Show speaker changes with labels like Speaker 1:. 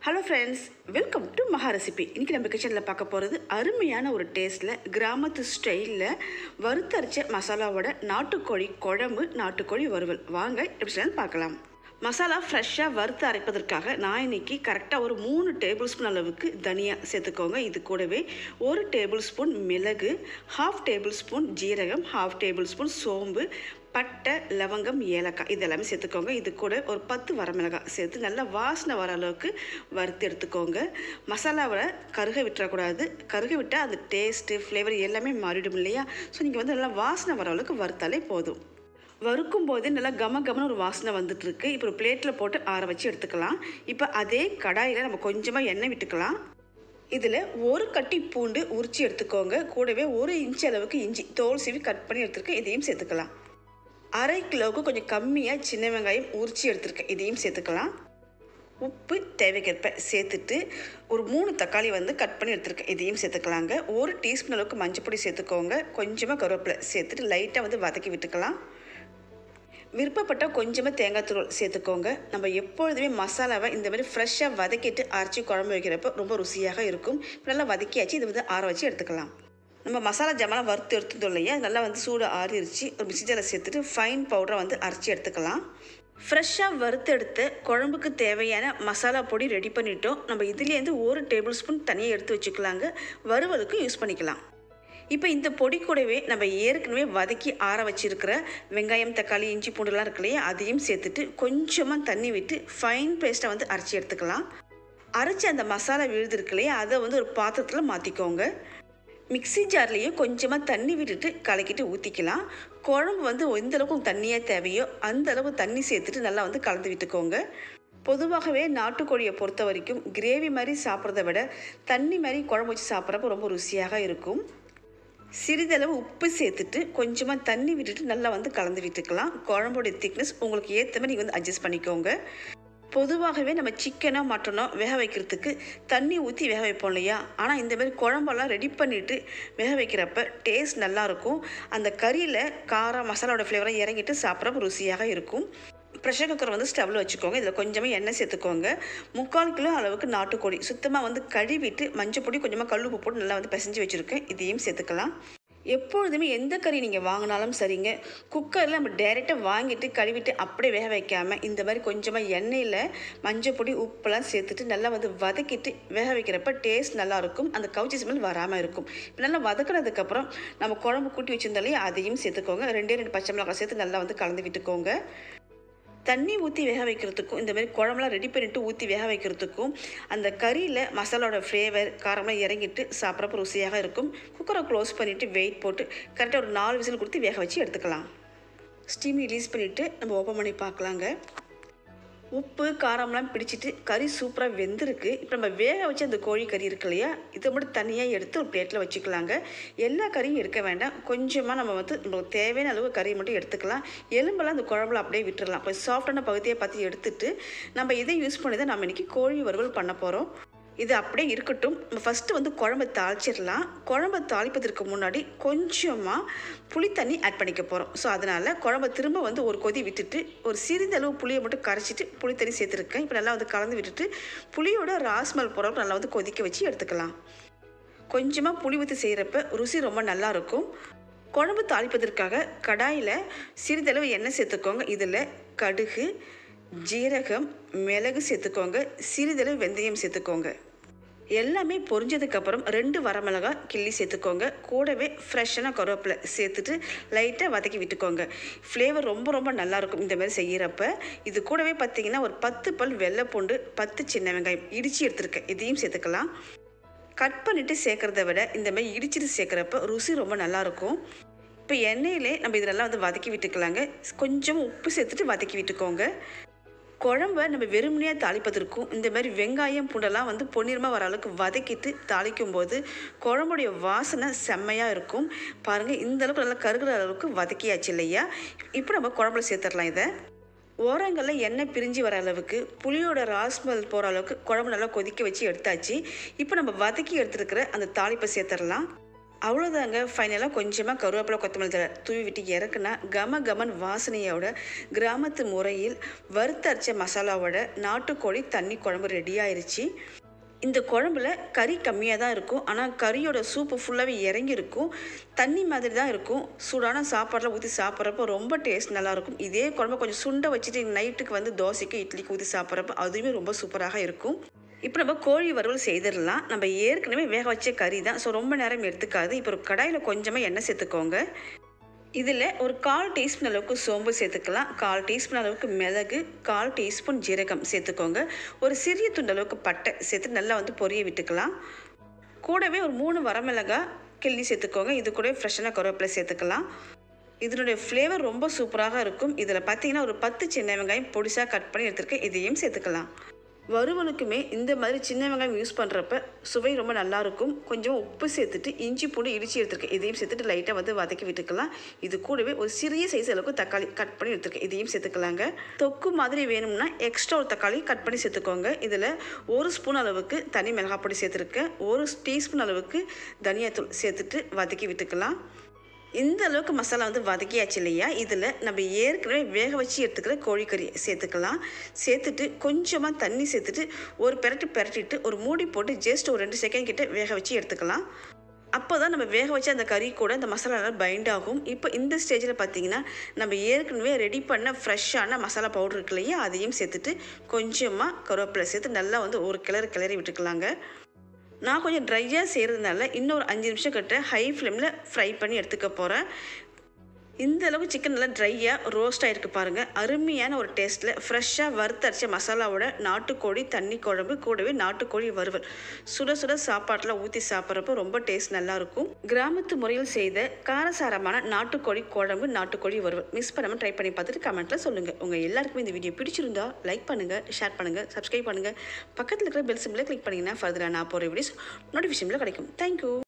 Speaker 1: hello friends welcome to Maha recipe இன்றைக்கி நம்ம கிச்சனில் பார்க்க போகிறது அருமையான ஒரு டேஸ்ட்டில் கிராமத்து ஸ்டைலில் வறுத்தரைச்ச மசாலாவோட நாட்டுக்கோழி குழம்பு நாட்டுக்கோழி வறுவல் வாங்க எப்படி செய்யலாம்னு பார்க்கலாம் மசாலா ஃப்ரெஷ்ஷாக வறுத்து அரைப்பதற்காக நான் இன்னைக்கு கரெக்டாக ஒரு மூணு டேபிள் ஸ்பூன் அளவுக்கு தனியா சேர்த்துக்கோங்க இது கூடவே ஒரு டேபிள் ஸ்பூன் மிளகு ஹாஃப் டேபிள் ஸ்பூன் ஜீரகம் ஹாஃப் டேபிள் ஸ்பூன் சோம்பு பட்டை லவங்கம் ஏலக்காய் இது எல்லாமே சேர்த்துக்கோங்க இது கூட ஒரு பத்து வரமிளகாய் சேர்த்து நல்லா வாசனை வர அளவுக்கு வறுத்து எடுத்துக்கோங்க மசாலாவை கருக விட்டுறக்கூடாது கருக விட்டால் அந்த டேஸ்ட்டு ஃப்ளேவர் எல்லாமே மாறிடும் இல்லையா ஸோ நீங்கள் வந்து நல்லா வாசனை வர அளவுக்கு வறுத்தாலே போதும் வறுக்கும் போதே நல்லா கம கமன்னு ஒரு வாசனை வந்துட்டு இருக்கு இப்போ ஒரு பிளேட்டில் போட்டு ஆற வச்சு எடுத்துக்கலாம் இப்போ அதே கடாயில் நம்ம கொஞ்சமாக எண்ணெய் விட்டுக்கலாம் இதில் ஒரு கட்டி பூண்டு உரிச்சு எடுத்துக்கோங்க கூடவே ஒரு இன்ச் அளவுக்கு இஞ்சி தோல் சீவி கட் பண்ணி எடுத்துருக்கேன் இதையும் சேர்த்துக்கலாம் அரை கிலோவுக்கு கொஞ்சம் கம்மியாக சின்ன வெங்காயம் உரிச்சு எடுத்துருக்கேன் இதையும் சேர்த்துக்கலாம் உப்பு தேவைக்கேற்ப சேர்த்துட்டு ஒரு மூணு தக்காளி வந்து கட் பண்ணி எடுத்துருக்கேன் இதையும் சேர்த்துக்கலாங்க ஒரு டீஸ்பூன் அளவுக்கு மஞ்சள் பொடி சேர்த்துக்கோங்க கொஞ்சமாக கருவேப்பிலை சேர்த்துட்டு லைட்டாக வந்து வதக்கி விட்டுக்கலாம் விருப்பப்பட்டால் கொஞ்சமாக தேங்காய் துருவல் சேர்த்துக்கோங்க நம்ம எப்பொழுதுமே மசாலாவை இந்த மாதிரி ஃப்ரெஷ்ஷாக வதக்கிட்டு அரைச்சி குழம்பு வைக்கிறப்ப ரொம்ப ருசியாக இருக்கும் நல்லா வதக்கியாச்சு இதை வந்து ஆற வச்சு எடுத்துக்கலாம் நம்ம மசாலா ஜாமெல்லாம் வறுத்து எடுத்துட்டோம் இல்லையா நல்லா வந்து சூடு ஆறிடுச்சு ஒரு மிக்சி ஜாரில் சேர்த்துட்டு ஃபைன் பவுடரை வந்து அரைச்சி எடுத்துக்கலாம் ஃப்ரெஷ்ஷாக வறுத்து எடுத்து குழம்புக்கு தேவையான மசாலா பொடி ரெடி பண்ணிட்டோம் நம்ம இதுலேருந்து ஒரு டேபிள் ஸ்பூன் தனியாக எடுத்து வச்சுக்கலாங்க வறுவலுக்கு யூஸ் பண்ணிக்கலாம் இப்போ இந்த பொடி கூடவே நம்ம ஏற்கனவே வதக்கி ஆற வச்சிருக்கிற வெங்காயம் தக்காளி இஞ்சி பூண்டுலாம் இருக்கு இல்லையா அதையும் சேர்த்துட்டு கொஞ்சமாக தண்ணி விட்டு ஃபைன் பேஸ்ட்டை வந்து அரைச்சி எடுத்துக்கலாம் அரைச்சி அந்த மசாலா விழுது இருக்கு இல்லையா அதை வந்து ஒரு பாத்திரத்தில் மாற்றிக்கோங்க மிக்ஸி ஜார்லேயும் கொஞ்சமாக தண்ணி விட்டுட்டு கலக்கிட்டு ஊற்றிக்கலாம் குழம்பு வந்து எந்த அளவுக்கு தண்ணியாக தேவையோ அந்த அளவு தண்ணி சேர்த்துட்டு நல்லா வந்து கலந்து விட்டுக்கோங்க பொதுவாகவே நாட்டுக்கோழியை பொறுத்த வரைக்கும் கிரேவி மாதிரி சாப்பிட்றத விட தண்ணி மாதிரி குழம்பு வச்சு சாப்பிட்றப்ப ரொம்ப ருசியாக இருக்கும் சிறிதளவு உப்பு சேர்த்துட்டு கொஞ்சமாக தண்ணி விட்டுட்டு நல்லா வந்து கலந்து விட்டுக்கலாம் குழம்போடைய திக்னஸ் உங்களுக்கு ஏற்ற மாதிரி நீங்கள் வந்து அட்ஜஸ்ட் பண்ணிக்கோங்க பொதுவாகவே நம்ம சிக்கனோ மட்டனோ வேக வைக்கிறதுக்கு தண்ணி ஊற்றி வேக வைப்போம் இல்லையா ஆனால் இந்த மாதிரி குழம்பெல்லாம் ரெடி பண்ணிவிட்டு வேக வைக்கிறப்ப டேஸ்ட் நல்லாயிருக்கும் அந்த கறியில் காரம் மசாலாவோட ஃப்ளேவரை இறங்கிட்டு சாப்பிட்றப்ப ருசியாக இருக்கும் ப்ரெஷர் குக்கர் வந்து ஸ்டவ்வில் வச்சுக்கோங்க இதில் கொஞ்சமாக எண்ணெய் சேர்த்துக்கோங்க முக்கால் கிலோ அளவுக்கு நாட்டுக்கோழி சுத்தமாக வந்து கழுவிட்டு மஞ்சள் பொடி கொஞ்சமாக கல்லுப்பு போட்டு நல்லா வந்து பிசைஞ்சு வச்சுருக்கேன் இதையும் சேர்த்துக்கலாம் எப்பொழுதுமே எந்த கறி நீங்கள் வாங்கினாலும் சரிங்க குக்கரில் நம்ம டைரெக்டாக வாங்கிட்டு கழுவிட்டு அப்படியே வேக வைக்காமல் இந்த மாதிரி கொஞ்சமாக எண்ணெயில் மஞ்சள் பொடி உப்பெல்லாம் சேர்த்துட்டு நல்லா வந்து வதக்கிட்டு வேக வைக்கிறப்ப டேஸ்ட் நல்லாயிருக்கும் அந்த கவுச்சி ஸ்மெல் வராமல் இருக்கும் இப்போ நல்லா வதக்கினதுக்கப்புறம் நம்ம குழம்பு கூட்டி வச்சுருந்தாலே அதையும் சேர்த்துக்கோங்க ரெண்டே ரெண்டு பச்சை மிளகாய் சேர்த்து நல்லா வந்து கலந்து விட்டுக்கோங்க தண்ணி ஊற்றி வேக வைக்கிறதுக்கும் இந்த மாதிரி குழம்புலாம் ரெடி பண்ணிவிட்டு ஊற்றி வேக வைக்கிறதுக்கும் அந்த கறியில் மசாலாவோட ஃப்ளேவர் காரம்லாம் இறங்கிட்டு சாப்பிட்றப்ப ருசியாக இருக்கும் குக்கரை க்ளோஸ் பண்ணிவிட்டு வெயிட் போட்டு கரெக்டாக ஒரு நாலு விசில் கொடுத்து வேக வச்சு எடுத்துக்கலாம் ஸ்டீம் ரிலீஸ் பண்ணிவிட்டு நம்ம ஓப்பன் பண்ணி பார்க்கலாங்க உப்பு காரம்லாம் பிடிச்சிட்டு கறி சூப்பராக வெந்திருக்கு இப்போ நம்ம வேக வச்சு அந்த கோழி கறி இருக்கு இல்லையா இதை மட்டும் தனியாக எடுத்து ஒரு பிளேட்டில் வச்சுக்கலாங்க எல்லா கறியும் எடுக்க வேண்டாம் கொஞ்சமாக நம்ம வந்து நமக்கு தேவையான அளவு கறி மட்டும் எடுத்துக்கலாம் எலும்பெல்லாம் அந்த குழம்புல அப்படியே விட்டுறலாம் இப்போ சாஃப்டான பகுதியை பார்த்து எடுத்துட்டு நம்ம இதை யூஸ் பண்ணி தான் நம்ம இன்றைக்கி கோழி வறுவல் பண்ண போகிறோம் இது அப்படியே இருக்கட்டும் நம்ம ஃபஸ்ட்டு வந்து குழம்பை தாளிச்சிடலாம் குழம்பை தாளிப்பதற்கு முன்னாடி கொஞ்சமாக புளி தண்ணி ஆட் பண்ணிக்க போகிறோம் ஸோ அதனால் குழம்பை திரும்ப வந்து ஒரு கொதி விட்டுட்டு ஒரு சிறிதளவு புளியை மட்டும் கரைச்சிட்டு புளி தண்ணி சேர்த்துருக்கேன் இப்போ நல்லா வந்து கலந்து விட்டுட்டு புளியோட ராஸ்மல் போகிறப்ப நல்லா வந்து கொதிக்க வச்சு எடுத்துக்கலாம் கொஞ்சமாக புளி ஊற்றி செய்கிறப்ப ருசி ரொம்ப நல்லாயிருக்கும் குழம்பு தாளிப்பதற்காக கடாயில் சிறிதளவு எண்ணெய் சேர்த்துக்கோங்க இதில் கடுகு ஜீரகம் மிளகு சேர்த்துக்கோங்க சிறிதளவு வெந்தயம் சேர்த்துக்கோங்க எல்லாமே பொரிஞ்சதுக்கப்புறம் ரெண்டு வரமிளகாய் கிள்ளி சேர்த்துக்கோங்க கூடவே ஃப்ரெஷ்ஷான கருவேப்பிலை சேர்த்துட்டு லைட்டாக வதக்கி விட்டுக்கோங்க ஃப்ளேவர் ரொம்ப ரொம்ப நல்லாயிருக்கும் இந்த மாதிரி செய்கிறப்ப இது கூடவே பார்த்தீங்கன்னா ஒரு பத்து பல் வெள்ளைப்பூண்டு பத்து சின்ன வெங்காயம் இடித்து எடுத்துருக்கேன் இதையும் சேர்த்துக்கலாம் கட் பண்ணிவிட்டு சேர்க்குறத விட இந்த மாதிரி இடிச்சிட்டு சேர்க்குறப்ப ருசி ரொம்ப நல்லாயிருக்கும் இப்போ எண்ணெயிலே நம்ம இதெல்லாம் வந்து வதக்கி விட்டுக்கலாங்க கொஞ்சம் உப்பு சேர்த்துட்டு வதக்கி விட்டுக்கோங்க குழம்ப நம்ம வெறுமனையாக தாளிப்பதற்கும் இந்த மாதிரி வெங்காயம் பூண்டெல்லாம் வந்து பொன்னிறமாக வர அளவுக்கு வதக்கிட்டு தாளிக்கும் போது குழம்புடைய வாசனை செம்மையாக இருக்கும் பாருங்கள் இந்த அளவுக்கு நல்லா கருகிற அளவுக்கு வதக்கியாச்சு இல்லையா இப்போ நம்ம குழம்புல சேர்த்துடலாம் இதை ஓரங்களில் எண்ணெய் பிரிஞ்சு வர அளவுக்கு புளியோட ராஸ்மல் போகிற அளவுக்கு குழம்பு நல்லா கொதிக்க வச்சு எடுத்தாச்சு இப்போ நம்ம வதக்கி எடுத்துருக்கிற அந்த தாளிப்பை சேர்த்துடலாம் அவ்வளோதாங்க ஃபைனலாக கொஞ்சமாக கருவேப்பிலை கொத்தமல்லி தழை தூவி விட்டு இறக்குனா கம கமன் வாசனையோட கிராமத்து முறையில் வறுத்தரைச்ச மசாலாவோட நாட்டுக்கோழி தண்ணி குழம்பு ரெடி ஆயிருச்சு இந்த குழம்புல கறி கம்மியாக தான் இருக்கும் ஆனால் கறியோட சூப்பு ஃபுல்லாகவே இறங்கி இருக்கும் தண்ணி மாதிரி தான் இருக்கும் சூடான சாப்பாடில் ஊற்றி சாப்பிட்றப்போ ரொம்ப டேஸ்ட் நல்லாயிருக்கும் இதே குழம்பு கொஞ்சம் சுண்டை வச்சுட்டு நைட்டுக்கு வந்து தோசைக்கு இட்லிக்கு ஊற்றி சாப்பிட்றப்போ அதுவுமே ரொம்ப சூப்பராக இருக்கும் இப்போ நம்ம கோழி வறுவல் செய்திடலாம் நம்ம ஏற்கனவே வேக வச்ச கறி தான் ஸோ ரொம்ப நேரம் எடுத்துக்காது இப்போ ஒரு கடாயில் கொஞ்சமாக எண்ணெய் சேர்த்துக்கோங்க இதில் ஒரு கால் டீஸ்பூன் அளவுக்கு சோம்பு சேர்த்துக்கலாம் கால் டீஸ்பூன் அளவுக்கு மிளகு கால் டீஸ்பூன் ஜீரகம் சேர்த்துக்கோங்க ஒரு சிறிய துண்டு அளவுக்கு பட்டை சேர்த்து நல்லா வந்து பொரிய விட்டுக்கலாம் கூடவே ஒரு மூணு வரமிளகாய் கிள்ளி சேர்த்துக்கோங்க இது கூட ஃப்ரெஷ்ஷான கருவேப்பிலை சேர்த்துக்கலாம் இதனுடைய ஃப்ளேவர் ரொம்ப சூப்பராக இருக்கும் இதில் பார்த்தீங்கன்னா ஒரு பத்து சின்ன வெங்காயம் பொடிசாக கட் பண்ணி எடுத்துருக்கேன் இதையும் சேர்த்துக்கலாம் வறுவலுக்குமே இந்த மாதிரி சின்ன வெங்காயம் யூஸ் பண்ணுறப்ப சுவை ரொம்ப நல்லாயிருக்கும் கொஞ்சம் உப்பு சேர்த்துட்டு இஞ்சி பூண்டு இடித்து எடுத்துருக்கேன் இதையும் சேர்த்துட்டு லைட்டாக வந்து வதக்கி விட்டுக்கலாம் இது கூடவே ஒரு சிறிய சைஸ் அளவுக்கு தக்காளி கட் பண்ணி எடுத்துருக்கேன் இதையும் சேர்த்துக்கலாங்க தொக்கு மாதிரி வேணும்னா எக்ஸ்ட்ரா ஒரு தக்காளி கட் பண்ணி சேர்த்துக்கோங்க இதில் ஒரு ஸ்பூன் அளவுக்கு தனி மிளகாய் பொடி சேர்த்துருக்கேன் ஒரு டீஸ்பூன் அளவுக்கு தனியாத்தூள் சேர்த்துட்டு வதக்கி விட்டுக்கலாம் இந்த அளவுக்கு மசாலா வந்து வதக்கியாச்சு இல்லையா இதில் நம்ம ஏற்கனவே வேக வச்சு எடுத்துக்கிற கோழிக்கறி சேர்த்துக்கலாம் சேர்த்துட்டு கொஞ்சமாக தண்ணி சேர்த்துட்டு ஒரு பெரட்டு பெரட்டிட்டு ஒரு மூடி போட்டு ஜஸ்ட் ஒரு ரெண்டு செகண்ட் கிட்ட வேக வச்சு எடுத்துக்கலாம் அப்போ தான் நம்ம வேக வச்ச அந்த கறி கூட அந்த மசாலா நல்லா பைண்ட் ஆகும் இப்போ இந்த ஸ்டேஜில் பார்த்தீங்கன்னா நம்ம ஏற்கனவே ரெடி பண்ண ஃப்ரெஷ்ஷான மசாலா பவுடர் இருக்கு இல்லையா அதையும் சேர்த்துட்டு கொஞ்சமாக கருவேப்பிலை சேர்த்து நல்லா வந்து ஒரு கிளறு கிளறி விட்டுக்கலாங்க நான் கொஞ்சம் ட்ரையாக செய்கிறதுனால இன்னொரு அஞ்சு நிமிஷம் கிட்ட ஹை ஃப்ளேமில் ஃப்ரை பண்ணி எடுத்துக்க போகிறேன் இந்த அளவுக்கு சிக்கன் நல்லா ட்ரையாக ரோஸ்ட் ஆகிருக்கு பாருங்கள் அருமையான ஒரு டேஸ்ட்டில் ஃப்ரெஷ்ஷாக வறுத்தரைச்ச மசாலாவோட நாட்டுக்கோழி தண்ணி குழம்பு கூடவே நாட்டுக்கோழி வறுவல் சுட சுட சாப்பாட்டில் ஊற்றி சாப்பிட்றப்போ ரொம்ப டேஸ்ட் நல்லாயிருக்கும் கிராமத்து முறையில் செய்த காரசாரமான நாட்டுக்கோழி குழம்பு நாட்டுக்கோழி வறுவல் மிஸ் பண்ணாமல் ட்ரை பண்ணி பார்த்துட்டு கமெண்ட்டில் சொல்லுங்கள் உங்கள் எல்லாருக்குமே இந்த வீடியோ பிடிச்சிருந்தா லைக் பண்ணுங்கள் ஷேர் பண்ணுங்கள் சப்ஸ்கிரைப் பண்ணுங்கள் பக்கத்தில் இருக்கிற பெல் சிம்பிளை கிளிக் பண்ணிங்கன்னா ஃபர்தராக நான் போகிற வீடியோஸ் நோட்டிஃபிகேஷனில் கிடைக்கும் தேங்க்யூ